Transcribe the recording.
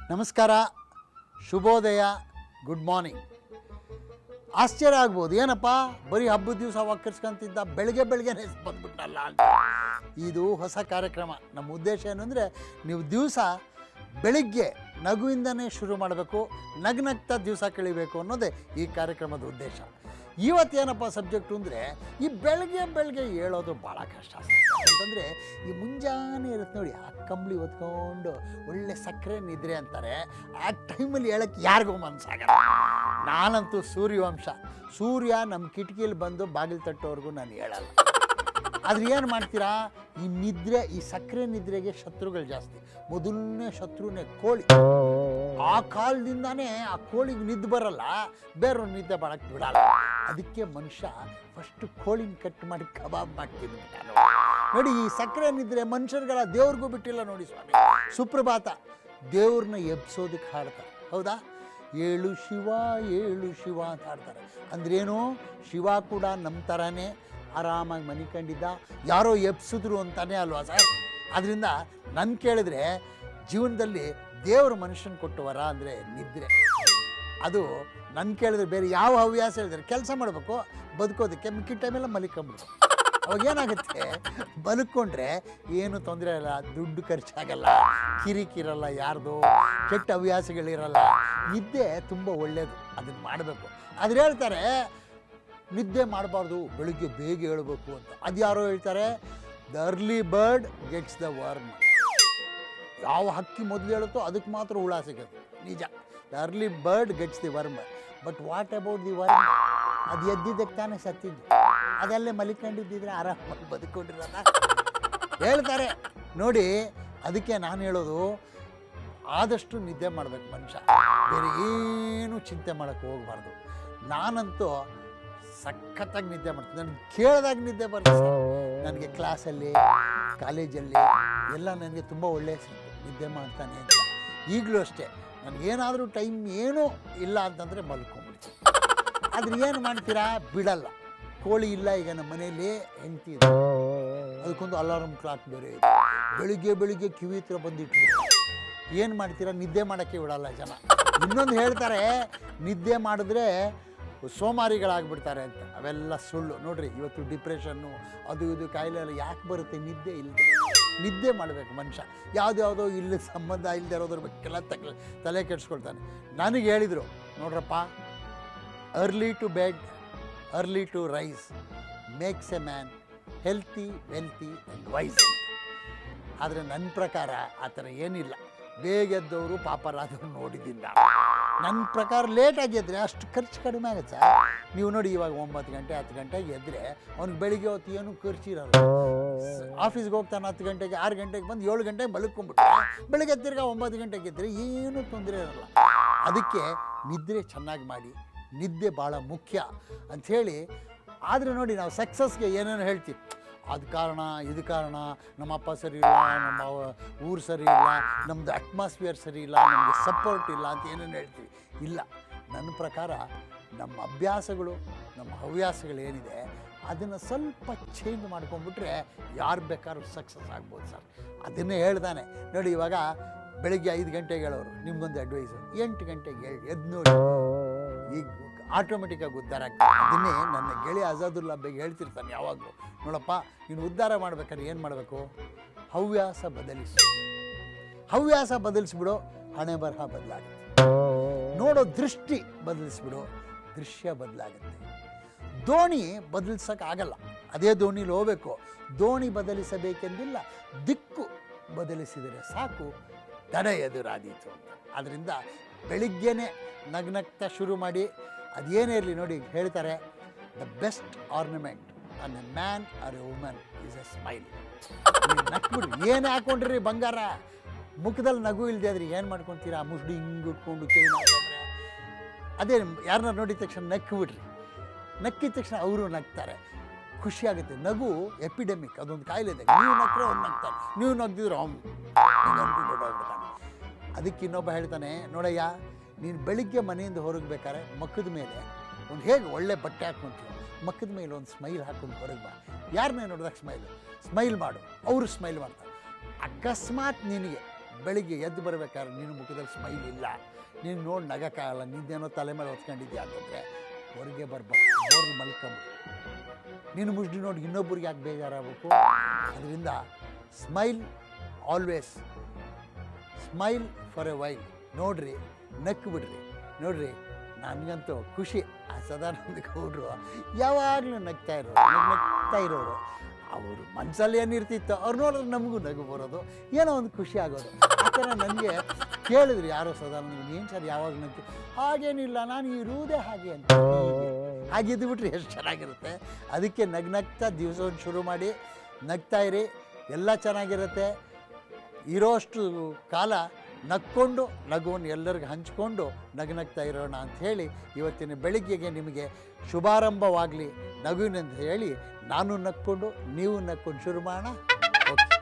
ನಮಸ್ಕಾರ ಶುಭೋದಯ good morning ಆಶ್ಚರ್ಯ ಆಗ್ಬೋದು ಏನಪ್ಪ ಬರೀ ಹಬ್ಬದ ದಿವಸ ಒಕ್ಕರ್ಸ್ಕೊಂತಿದ್ದ ಬೆಳಗ್ಗೆ ಬೆಳಗ್ಗೆನೆ ಬಂದ್ಬಿಟ್ಟಲ್ಲ ಅಂತ ಇದು ಹೊಸ ಕಾರ್ಯಕ್ರಮ ನಮ್ಮ ಉದ್ದೇಶ ಏನು ಅಂದರೆ ನೀವು ದಿವಸ ಬೆಳಿಗ್ಗೆ ನಗುವಿಂದನೇ ಶುರು ಮಾಡಬೇಕು ನಗ್ನಗ್ತಾ ದಿವಸ ಕಳಿಬೇಕು ಅನ್ನೋದೇ ಈ ಕಾರ್ಯಕ್ರಮದ ಉದ್ದೇಶ ಇವತ್ತೇನಪ್ಪ ಸಬ್ಜೆಕ್ಟು ಅಂದರೆ ಈ ಬೆಳಗ್ಗೆ ಬೆಳಗ್ಗೆ ಹೇಳೋದು ಭಾಳ ಕಷ್ಟ ಅಂತಂದರೆ ಈ ಮುಂಜಾನೆ ಇರುತ್ತೆ ನೋಡಿ ಆ ಕಂಬಳಿ ಹೊತ್ಕೊಂಡು ಒಳ್ಳೆ ಸಕ್ಕರೆ ನಿದ್ರೆ ಅಂತಾರೆ ಆ ಟೈಮಲ್ಲಿ ಹೇಳಕ್ಕೆ ಯಾರಿಗೂ ಮನಸ್ಸಾಗಲ್ಲ ನಾನಂತೂ ಸೂರ್ಯವಂಶ ಸೂರ್ಯ ನಮ್ಮ ಕಿಟಕಿಯಲ್ಲಿ ಬಂದು ಬಾಗಿಲು ತಟ್ಟೋವರೆಗೂ ನಾನು ಹೇಳಲ್ಲ ಆದ್ರೆ ಏನು ಮಾಡ್ತೀರಾ ಈ ನಿದ್ರೆ ಈ ಸಕ್ಕರೆ ನಿದ್ರೆಗೆ ಶತ್ರುಗಳು ಜಾಸ್ತಿ ಮೊದಲನೇ ಶತ್ರುನೇ ಕೋಳಿ ಆ ಕಾಲದಿಂದಾನೇ ಆ ಕೋಳಿಗೆ ನಿದ್ದೆ ಬರಲ್ಲ ಬೇರೆಯವ್ರು ನಿದ್ದೆ ಮಾಡಕ್ಕೆ ಬಿಡಲ್ಲ ಅದಕ್ಕೆ ಮನುಷ್ಯ ಫಸ್ಟ್ ಕೋಳಿನ ಕಟ್ ಮಾಡಿ ಕಬಾಬ್ ಮಾಡ್ತಿದ್ದ ನೋಡಿ ಈ ಸಕ್ಕರೆ ನಿದ್ರೆ ಮನುಷ್ಯರುಗಳ ದೇವ್ರಿಗೂ ಬಿಟ್ಟಿಲ್ಲ ನೋಡಿ ಸ್ವಾಮಿ ಸುಪ್ರಭಾತ ದೇವ್ರನ್ನ ಎಬ್ಸೋದಕ್ಕೆ ಹಾಡ್ತಾರೆ ಹೌದಾ ಏಳು ಶಿವ ಏಳು ಶಿವ ಅಂತ ಹಾಡ್ತಾರೆ ಅಂದ್ರೇನು ಶಿವ ಕೂಡ ನಮ್ಮ ಥರನೇ ಆರಾಮಾಗಿ ಮನೆ ಕಂಡಿದ್ದ ಯಾರೋ ಎಬ್ಸಿದ್ರು ಅಂತಾನೆ ಅಲ್ವಾ ಸರ್ ಅದರಿಂದ ನನ್ನ ಕೇಳಿದ್ರೆ ಜೀವನದಲ್ಲಿ ದೇವರು ಮನುಷ್ಯನ ಕೊಟ್ಟು ವರ ಅಂದರೆ ನಿದ್ರೆ ಅದು ನನ್ನ ಕೇಳಿದ್ರೆ ಬೇರೆ ಯಾವ ಹವ್ಯಾಸ ಹೇಳಿದ್ರೆ ಕೆಲಸ ಮಾಡಬೇಕು ಬದುಕೋದಕ್ಕೆ ಮಿಕ್ಕಿದ ಟೈಮೆಲ್ಲ ಮಲಿಕೊಂಬಿಡು ಅವಾಗ ಏನಾಗುತ್ತೆ ಬದುಕೊಂಡ್ರೆ ಏನು ತೊಂದರೆ ಇಲ್ಲ ದುಡ್ಡು ಖರ್ಚಾಗಲ್ಲ ಕಿರಿಕಿರಲ್ಲ ಯಾರ್ದು ಕೆಟ್ಟ ಹವ್ಯಾಸಗಳಿರಲ್ಲ ನಿದ್ದೆ ತುಂಬ ಒಳ್ಳೆಯದು ಅದನ್ನು ಮಾಡಬೇಕು ಆದ್ರೆ ಹೇಳ್ತಾರೆ ನಿದ್ದೆ ಮಾಡಬಾರ್ದು ಬೆಳಿಗ್ಗೆ ಬೇಗ ಹೇಳಬೇಕು ಅಂತ ಅದು ಯಾರೋ ಹೇಳ್ತಾರೆ the early bird gets the worm ಯಾವ ಹಕ್ಕಿ ಮೊದಲು ಹೇಳುತ್ತೋ ಅದಕ್ಕೆ ಮಾತ್ರ ಹುಳ ಸಿಗುತ್ತೆ ನಿಜ the early bird gets the worm but what about the worm ಅದು ಎದ್ದಿದ್ದಕ್ಕೆ ತಾನೇ ಸತ್ತಿದ್ದು ಅದಲ್ಲೇ ಮಲಿಕೊಂಡಿದ್ದಿದ್ರೆ ಆರಾಮಾಗಿ ಬದುಕೊಂಡಿರಲ್ಲ ಹೇಳ್ತಾರೆ ನೋಡಿ ಅದಕ್ಕೆ ನಾನು ಹೇಳೋದು ಆದಷ್ಟು ನಿದ್ದೆ ಮಾಡ್ಬೇಕು ಮನುಷ್ಯ ಬೇರೆ ಏನು ಚಿಂತೆ ಮಾಡೋಕ್ಕೆ ಹೋಗಬಾರ್ದು ನಾನಂತೂ ಸಖತ್ತಾಗಿ ನಿದ್ದೆ ಮಾಡ್ತೀನಿ ನನಗೆ ಕೇಳಿದಾಗ ನಿದ್ದೆ ಬರ್ತದೆ ಸರ್. ನನಗೆ ಕ್ಲಾಸಲ್ಲಿ ಕಾಲೇಜಲ್ಲಿ ಎಲ್ಲ ನನಗೆ ತುಂಬ ಒಳ್ಳೆಯ ಸಿಕ್ತು ನಿದ್ದೆ ಮಾಡ್ತಾನೆ ಅಂತ ಈಗಲೂ ಅಷ್ಟೇ ನನಗೇನಾದರೂ ಟೈಮ್ ಏನೂ ಇಲ್ಲ ಅಂತಂದರೆ ಮಲ್ಕೊಂಬಿಡ್ತೀನಿ ಆದ್ರೆ ಏನು ಮಾಡ್ತೀರಾ ಬಿಡಲ್ಲ ಕೋಳಿ ಇಲ್ಲ ಈಗ ನಮ್ಮ ಮನೆಯಲ್ಲಿ ಹೆಂಡತಿ ಇದೆ ಅದಕ್ಕೊಂದು ಅಲಾರಮ್ ಕ್ಲಾಕ್ ಬೇರೆ ಇದೆ ಬೆಳಿಗ್ಗೆ ಬೆಳಿಗ್ಗೆ ಕಿವಿ ಹತ್ರ ಬಂದಿಟ್ಟು ಏನು ಮಾಡ್ತೀರಾ ನಿದ್ದೆ ಮಾಡೋಕ್ಕೆ ಬಿಡಲ್ಲ ಜನ ಇನ್ನೊಂದು ಹೇಳ್ತಾರೆ ನಿದ್ದೆ ಮಾಡಿದ್ರೆ ಸೋಮಾರಿಗಳಾಗ್ಬಿಡ್ತಾರೆ ಅಂತ ಅವೆಲ್ಲ ಸುಳ್ಳು ನೋಡ್ರಿ ಇವತ್ತು ಡಿಪ್ರೆಷನ್ನು ಅದು ಇದು ಕಾಯಿಲೆ ಎಲ್ಲ ಯಾಕೆ ಬರುತ್ತೆ ನಿದ್ದೆ ಇಲ್ಲದೆ ನಿದ್ದೆ ಮಾಡಬೇಕು ಮನುಷ್ಯ ಯಾವುದ್ಯಾವುದೋ ಇಲ್ಲಿ ಸಂಬಂಧ ಇಲ್ಲದೆ ಇರೋದ್ರ ಬಗ್ಗೆಲ್ಲ ತಗ ತಲೆ ಕೆಡಿಸ್ಕೊಳ್ತಾನೆ ನನಗೆ ಹೇಳಿದರು ನೋಡ್ರಪ್ಪ early to bed early to rise makes a man healthy wealthy and wise ಆದರೆ ನನ್ನ ಪ್ರಕಾರ ಆ ಥರ ಏನಿಲ್ಲ ಬೇಗ ಎದ್ದವರು ಪಾಪರಾದವ್ರು ನೋಡಿದ್ದೀನಿ ನಾನು ನನ್ನ ಪ್ರಕಾರ ಲೇಟಾಗಿ ಎದ್ದರೆ ಅಷ್ಟು ಖರ್ಚು ಕಡಿಮೆ ಆಗುತ್ತೆ ಸರ್ ನೀವು ನೋಡಿ ಇವಾಗ ಒಂಬತ್ತು ಗಂಟೆ ಹತ್ತು ಗಂಟೆಗೆ ಎದ್ದರೆ ಅವ್ನಿಗೆ ಬೆಳಿಗ್ಗೆ ಹೊತ್ತು ಏನು ಖರ್ಚಿರಲ್ಲ ಆಫೀಸ್ಗೆ ಹೋಗ್ತಾನೆ ಹತ್ತು ಗಂಟೆಗೆ ಆರು ಗಂಟೆಗೆ ಬಂದು ಏಳು ಗಂಟೆಗೆ ಮಲ್ಕೊಂಡ್ಬಿಟ್ರೆ ಬೆಳಗ್ಗೆ ತಿರ್ಗಾ ಒಂಬತ್ತು ಗಂಟೆಗೆ ಎದ್ದರೆ ಏನೂ ತೊಂದರೆ ಇರಲ್ಲ ಅದಕ್ಕೆ ನಿದ್ರೆ ಚೆನ್ನಾಗಿ ಮಾಡಿ ನಿದ್ದೆ ಭಾಳ ಮುಖ್ಯ ಅಂಥೇಳಿ ಆದರೆ ನೋಡಿ ನಾವು ಸಕ್ಸಸ್ಗೆ ಏನೇನು ಹೇಳ್ತೀವಿ ಅದು ಕಾರಣ ಇದು ಕಾರಣ ನಮ್ಮ ಅಪ್ಪ ಸರಿ ಇಲ್ಲ ನಮ್ಮ ಅವ- ಊರು ಸರಿ ಇಲ್ಲ ನಮ್ಮದು ಅಟ್ಮಾಸ್ಫಿಯರ್ ಸರಿ ಇಲ್ಲ ನಮಗೆ ಸಪೋರ್ಟ್ ಇಲ್ಲ ಅಂತ ಏನೇನು ಹೇಳ್ತೀವಿ ಇಲ್ಲ ನನ್ನ ಪ್ರಕಾರ ನಮ್ಮ ಅಭ್ಯಾಸಗಳು ನಮ್ಮ ಹವ್ಯಾಸಗಳು ಏನಿದೆ ಅದನ್ನು ಸ್ವಲ್ಪ ಚೇಂಜ್ ಮಾಡ್ಕೊಂಡ್ಬಿಟ್ರೆ ಯಾರು ಬೇಕಾದ್ರೂ ಸಕ್ಸಸ್ ಆಗ್ಬೋದು ಸರ್ ಅದನ್ನೇ ಹೇಳ್ದಾನೆ ನೋಡಿ ಇವಾಗ ಬೆಳಿಗ್ಗೆ ಐದು ಗಂಟೆಗೆ ಹೇಳೋರು ನಿಮ್ಗೊಂದು ಅಡ್ವೈಸು ಎಂಟು ಗಂಟೆಗೆ ಹೇಳಿ ಎದ್ದು ನೋಡಿ ಈಗ ಆಟೋಮೆಟಿಕ್ಕಾಗಿ ಉದ್ಧಾರ ಆಗ್ತದೆ ಅದನ್ನೇ ನನ್ನ ಗೆಳೆಯ ಅಜಾದುಲ್ಲಾ ಬೇಗ ಹೇಳ್ತಿರ್ತಾನೆ ಯಾವಾಗಲೂ ನೋಡಪ್ಪ ನೀನು ಉದ್ಧಾರ ಮಾಡ್ಬೇಕಾದ್ರೆ ಏನು ಮಾಡಬೇಕು ಹವ್ಯಾಸ ಬದಲಿಸು ಹವ್ಯಾಸ ಬದಲಿಸ್ಬಿಡು ಹಣೆ ಬರಹ ಬದಲಾಗುತ್ತೆ ನೋಡೋ ದೃಷ್ಟಿ ಬದಲಿಸ್ಬಿಡು ದೃಶ್ಯ ಬದಲಾಗುತ್ತೆ ದೋಣಿ ಬದಲಿಸೋಕ್ಕಾಗಲ್ಲ ಅದೇ ದೋಣಿಲಿ ಹೋಗಬೇಕು ದೋಣಿ ಬದಲಿಸಬೇಕೆಂದಿಲ್ಲ ದಿಕ್ಕು ಬದಲಿಸಿದರೆ ಸಾಕು ತಡೆ ಎದುರಾದೀತು ಅಂತ ಅದರಿಂದ ಬೆಳಿಗ್ಗೆನೆ ನಗ್ನಗ್ತಾ ಶುರು ಮಾಡಿ ಅದೇನೇ ಇರಲಿ ನೋಡಿ ಹೇಳ್ತಾರೆ the best ornament on a man or a woman is a smile ನಕ್ಬಿಡ್ರಿ ಏನು ಹಾಕೊಂಡ್ರಿ ಬಂಗಾರ ಮುಖದಲ್ಲಿ ನಗು ಇಲ್ಲದೆ ಆದ್ರೆ ಏನು ಮಾಡ್ಕೊತೀರಾ ಮುಷ್ಡಿ ಹಿಂಗೆ ಉಟ್ಕೊಂಡು ಚೈನ್ ಹಾಕೊಂಡ್ರೆ ಅದೇ ಯಾರನ್ನ ನೋಡಿದ ತಕ್ಷಣ ನಕ್ಕು ಬಿಡ್ರಿ ನಕ್ಕಿದ ತಕ್ಷಣ ಅವರು ನಗ್ತಾರೆ ಖುಷಿ ಆಗುತ್ತೆ ನಗು ಎಪಿಡೆಮಿಕ್ ಅದೊಂದು ಕಾಯಿಲೆ ಇದೆ ನೀವು ನಕ್ಕರೆ ಅವ್ನು ನಗ್ತಾನೆ ನೀವು ನಗ್ದಿದ್ರೆ ಅವ್ನು ಹಿಂಗೆ ಅನ್ಕೊಂಡು ಹೊರ್ಟೋಗ್ಬಿಡ್ತಾನೆ ಅದಕ್ಕೆ ಇನ್ನೊಬ್ಬ ಹೇಳ್ತಾನೆ ನೋಡಯ್ಯ ನೀನು ಬೆಳಿಗ್ಗೆ ಮನೆಯಿಂದ ಹೊರಗೆ ಬೇಕಾದ್ರೆ ಮಕ್ಕದ ಮೇಲೆ ಒಂದು ಹೇಗೆ ಒಳ್ಳೆ ಬಟ್ಟೆ ಹಾಕ್ಕೊಂತೀವಿ ಮಕ್ಕದ ಮೇಲೆ ಒಂದು ಸ್ಮೈಲ್ ಹಾಕೊಂಡು ಹೊರಗೆ ಬಾ ಯಾರನ್ನೇ ನೋಡಿದಾಗ ಸ್ಮೈಲು ಸ್ಮೈಲ್ ಮಾಡು ಅವರು ಸ್ಮೈಲ್ ಮಾಡ್ತಾರೆ ಅಕಸ್ಮಾತ್ ನಿನಗೆ ಬೆಳಿಗ್ಗೆ ಎದ್ದು ಬರಬೇಕಾದ್ರೆ ನಿನ್ನ ಮುಖದಲ್ಲಿ ಸ್ಮೈಲ್ ಇಲ್ಲ ನೀನು ನೋಡಿ ನಗಕ್ಕಾಗಲ್ಲ ನಿಂದೇನೋ ತಲೆ ಮೇಲೆ ಹೊತ್ಕೊಂಡಿದ್ಯಾ ಅಂತಂದರೆ ಹೊರಗೆ ಬರ್ಬೇಕು ಬೋರ್ಲ್ ಮಲ್ಕೊಂಬ ನೀನು ಮುಷ್ಟಿ ನೋಡಿ ಇನ್ನೊಬ್ರಿಗೆ ಯಾಕೆ ಬೇಜಾರಾಗಬೇಕು ಅದರಿಂದ smile always smile for a while ನೋಡ್ರಿ ನಕ್ಕು ಬಿಡ್ರಿ ನೋಡ್ರಿ ನನಗಂತೂ ಖುಷಿ ಆ ಸದಾನಂದ ಗೌಡ್ರು ಯಾವಾಗಲೂ ನಗ್ತಾ ಇರೋರು ನಗ್ ನಗ್ತಾ ಇರೋರು ಅವರು ಮನಸ್ಸಲ್ಲಿ ಏನಿರ್ತಿತ್ತು ಅವ್ರು ನೋಡಿದ್ರೆ ನಮಗೂ ನಗು ಬರೋದು ಏನೋ ಒಂದು ಖುಷಿ ಆಗೋದು ಆ ಥರ ನನಗೆ ಕೇಳಿದ್ರು ಯಾರೋ ಸದಾನಂದ ಏನು ಸರ್ ಯಾವಾಗ ನಗ್ತಿ ಹಾಗೇನಿಲ್ಲ ನಾನು ಇರುವುದೇ ಹಾಗೆ ಅಂತ ಹಾಗಿದ್ದು ಬಿಟ್ರೆ ಎಷ್ಟು ಚೆನ್ನಾಗಿರುತ್ತೆ ಅದಕ್ಕೆ ನಗ್ ನಗ್ತಾ ದಿವಸವನ್ನು ಶುರು ಮಾಡಿ ನಗ್ತಾ ಇರಿ ಎಲ್ಲ ಚೆನ್ನಾಗಿರುತ್ತೆ ಇರೋಷ್ಟು ಕಾಲ ನಕ್ಕೊಂಡು ನಗುವನ್ನು ಎಲ್ಲರಿಗೂ ಹಂಚ್ಕೊಂಡು ನಗನಗ್ತಾ ಇರೋಣ ಅಂತ ಹೇಳಿ ಇವತ್ತಿನ ಬೆಳಿಗ್ಗೆಗೆ ನಿಮಗೆ ಶುಭಾರಂಭವಾಗಲಿ ನಗುವಿನಂತ ಹೇಳಿ ನಾನು ನಕ್ಕೊಂಡು ನೀವು ನಕ್ಕೊಂಡು ಶುರು ಮಾಡೋಣ ಓಕೆ